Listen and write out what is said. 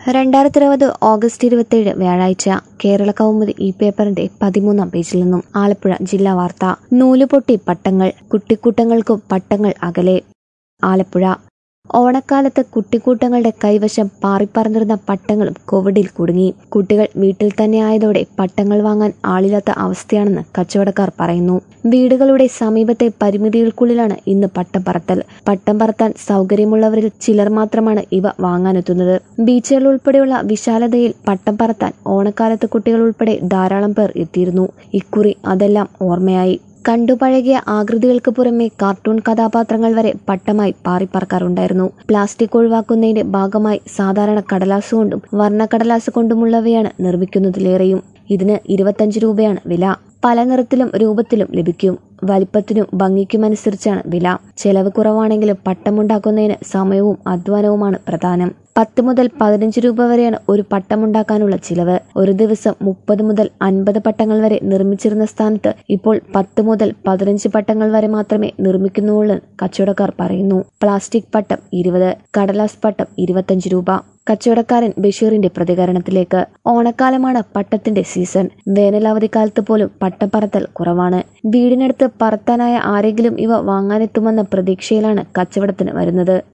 രണ്ടായിരത്തി ഇരുപത് ഓഗസ്റ്റ് ഇരുപത്തിയേഴ് വ്യാഴാഴ്ച കേരള കൗമുദി ഈ പേപ്പറിന്റെ പതിമൂന്നാം പേജിൽ നിന്നും ആലപ്പുഴ ജില്ലാ വാർത്ത നൂലുപൊട്ടി പട്ടങ്ങൾ കുട്ടിക്കൂട്ടങ്ങൾക്കും പട്ടങ്ങൾ അകലെ ആലപ്പുഴ ഓണക്കാലത്ത് കുട്ടിക്കൂട്ടങ്ങളുടെ കൈവശം പാറിപ്പറന്നിരുന്ന പട്ടങ്ങളും കോവിഡിൽ കുടുങ്ങി കുട്ടികൾ വീട്ടിൽ തന്നെ ആയതോടെ പട്ടങ്ങൾ വാങ്ങാൻ ആളില്ലാത്ത അവസ്ഥയാണെന്ന് കച്ചവടക്കാർ പറയുന്നു വീടുകളുടെ സമീപത്തെ പരിമിതികൾക്കുള്ളിലാണ് ഇന്ന് പട്ടം പറത്തൽ പട്ടം പറത്താൻ സൗകര്യമുള്ളവരിൽ ചിലർ മാത്രമാണ് ഇവ വാങ്ങാനെത്തുന്നത് ബീച്ചുകൾ ഉൾപ്പെടെയുള്ള വിശാലതയിൽ പട്ടം പറത്താൻ ഓണക്കാലത്ത് കുട്ടികൾ ഉൾപ്പെടെ ധാരാളം പേർ എത്തിയിരുന്നു ഇക്കുറി അതെല്ലാം ഓർമ്മയായി കണ്ടുപഴകിയ ആകൃതികൾക്ക് പുറമെ കാർട്ടൂൺ കഥാപാത്രങ്ങൾ വരെ പട്ടമായി പാറിപ്പറക്കാറുണ്ടായിരുന്നു പ്ലാസ്റ്റിക് ഒഴിവാക്കുന്നതിന്റെ ഭാഗമായി സാധാരണ കടലാസ് കൊണ്ടും വർണ്ണക്കടലാസ് കൊണ്ടുമുള്ളവയാണ് നിർമ്മിക്കുന്നതിലേറെയും ഇതിന് ഇരുപത്തഞ്ച് രൂപയാണ് വില പല നിറത്തിലും രൂപത്തിലും ലഭിക്കും വലിപ്പത്തിനും ഭംഗിക്കുമനുസരിച്ചാണ് വില ചെലവ് കുറവാണെങ്കിലും പട്ടമുണ്ടാക്കുന്നതിന് സമയവും അധ്വാനവുമാണ് പ്രധാനം പത്ത് മുതൽ പതിനഞ്ച് രൂപ വരെയാണ് ഒരു പട്ടമുണ്ടാക്കാനുള്ള ചിലവ് ഒരു ദിവസം മുപ്പത് മുതൽ അൻപത് പട്ടങ്ങൾ വരെ നിർമ്മിച്ചിരുന്ന സ്ഥാനത്ത് ഇപ്പോൾ പത്ത് മുതൽ പതിനഞ്ച് പട്ടങ്ങൾ വരെ മാത്രമേ നിർമ്മിക്കുന്നുള്ളൂ കച്ചവടക്കാർ പറയുന്നു പ്ലാസ്റ്റിക് പട്ടം ഇരുപത് കടലാസ് പട്ടം ഇരുപത്തഞ്ച് രൂപ കച്ചവടക്കാരൻ ബഷീറിന്റെ പ്രതികരണത്തിലേക്ക് ഓണക്കാലമാണ് പട്ടത്തിന്റെ സീസൺ വേനലവധിക്കാലത്ത് പോലും പട്ടപ്പറത്തൽ കുറവാണ് വീടിനടുത്ത് പറത്താനായ ആരെങ്കിലും ഇവ വാങ്ങാനെത്തുമെന്ന പ്രതീക്ഷയിലാണ് കച്ചവടത്തിന് വരുന്നത്